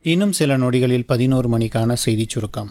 இன்னும் சில நொடிகளில் பதினோரு மணிக்கான செய்திச் சுருக்கம்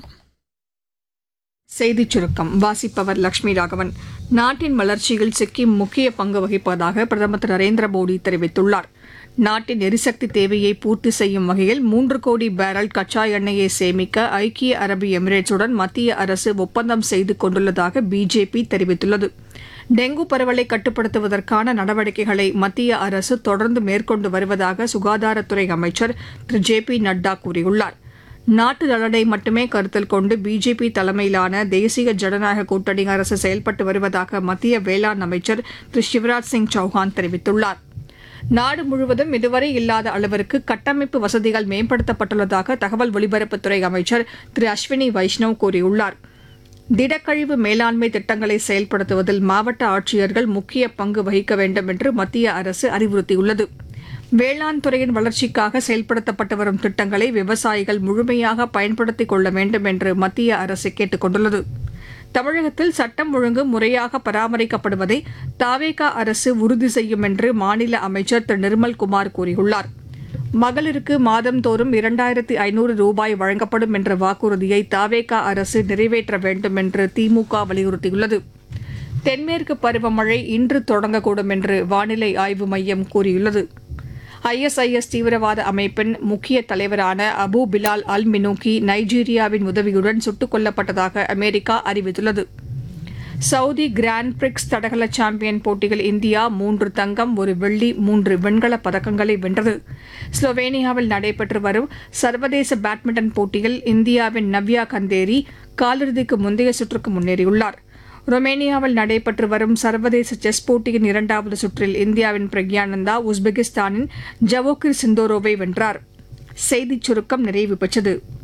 செய்திச் சுருக்கம் வாசிப்பவர் லட்சுமி ராகவன் நாட்டின் வளர்ச்சியில் சிக்கிம் முக்கிய பங்கு வகிப்பதாக பிரதமர் திரு நரேந்திர மோடி தெரிவித்துள்ளார் நாட்டின் எரிசக்தி தேவையை பூர்த்தி செய்யும் வகையில் மூன்று கோடி பேரல் கச்சா எண்ணெயை சேமிக்க ஐக்கிய அரபு எமிரேட்ஸுடன் மத்திய அரசு ஒப்பந்தம் செய்து கொண்டுள்ளதாக பிஜேபி தெரிவித்துள்ளது டெங்கு பரவலை கட்டுப்படுத்துவதற்கான நடவடிக்கைகளை மத்திய அரசு தொடர்ந்து மேற்கொண்டு வருவதாக சுகாதாரத்துறை அமைச்சர் திரு ஜே பி நட்டா கூறியுள்ளார் நாட்டு நலனை மட்டுமே கருத்தில் கொண்டு பிஜேபி தலைமையிலான தேசிய ஜனநாயக கூட்டணி அரசு செயல்பட்டு வருவதாக மத்திய வேளாண் அமைச்சர் திரு சிவராஜ் சிங் சௌஹான் தெரிவித்துள்ளார் நாடு முழுவதும் இதுவரை இல்லாத அளவிற்கு கட்டமைப்பு வசதிகள் மேம்படுத்தப்பட்டுள்ளதாக தகவல் ஒலிபரப்புத்துறை அமைச்சர் திரு அஸ்வினி வைஷ்ணவ் கூறியுள்ளார் திடக்கழிவு மேலாண்மை திட்டங்களை செயல்படுத்துவதில் மாவட்ட ஆட்சியர்கள் முக்கிய பங்கு வகிக்க வேண்டும் என்று மத்திய அரசு அறிவுறுத்தியுள்ளது வேளாண் துறையின் வளர்ச்சிக்காக செயல்படுத்தப்பட்டு வரும் திட்டங்களை விவசாயிகள் முழுமையாக பயன்படுத்திக் கொள்ள வேண்டும் என்று மத்திய அரசு கேட்டுக் கொண்டுள்ளது தமிழகத்தில் சட்டம் ஒழுங்கு முறையாக பராமரிக்கப்படுவதை தாவேகா அரசு உறுதி செய்யும் என்று மாநில அமைச்சர் திரு நிர்மல்குமார் கூறியுள்ளார் மகளிருக்கு மாதந்தோறும் இரண்டாயிரத்தி ஐநூறு ரூபாய் வழங்கப்படும் என்ற வாக்குறுதியை தாவேகா அரசு நிறைவேற்ற வேண்டும் என்று திமுக வலியுறுத்தியுள்ளது தென்மேற்கு பருவமழை இன்று தொடங்கக்கூடும் என்று வானிலை ஆய்வு மையம் கூறியுள்ளது ஐஎஸ்ஐஎஸ் தீவிரவாத அமைப்பின் முக்கிய தலைவரான அபு பிலால் அல் மினூக்கி நைஜீரியாவின் உதவியுடன் சுட்டுக் கொல்லப்பட்டதாக அமெரிக்கா அறிவித்துள்ளது சவுதி கிராண்ட் பிரிக்ஸ் தடகள சாம்பியன் போட்டியில் இந்தியா மூன்று தங்கம் ஒரு வெள்ளி மூன்று வெண்கலப் பதக்கங்களை வென்றது ஸ்லோவேனியாவில் நடைபெற்று வரும் சர்வதேச பேட்மிண்டன் போட்டியில் இந்தியாவின் நவ்யா கந்தேரி காலிறுதிக்கு முந்தைய சுற்றுக்கு முன்னேறியுள்ளார் ரொமேனியாவில் நடைபெற்று வரும் சர்வதேச செஸ் போட்டியின் இரண்டாவது சுற்றில் இந்தியாவின் பிரக்யானந்தா உஸ்பெகிஸ்தானின் ஜவோகிர் சிந்தோரோவை வென்றார் செய்திச் சுருக்கம் நிறைவு பெற்றது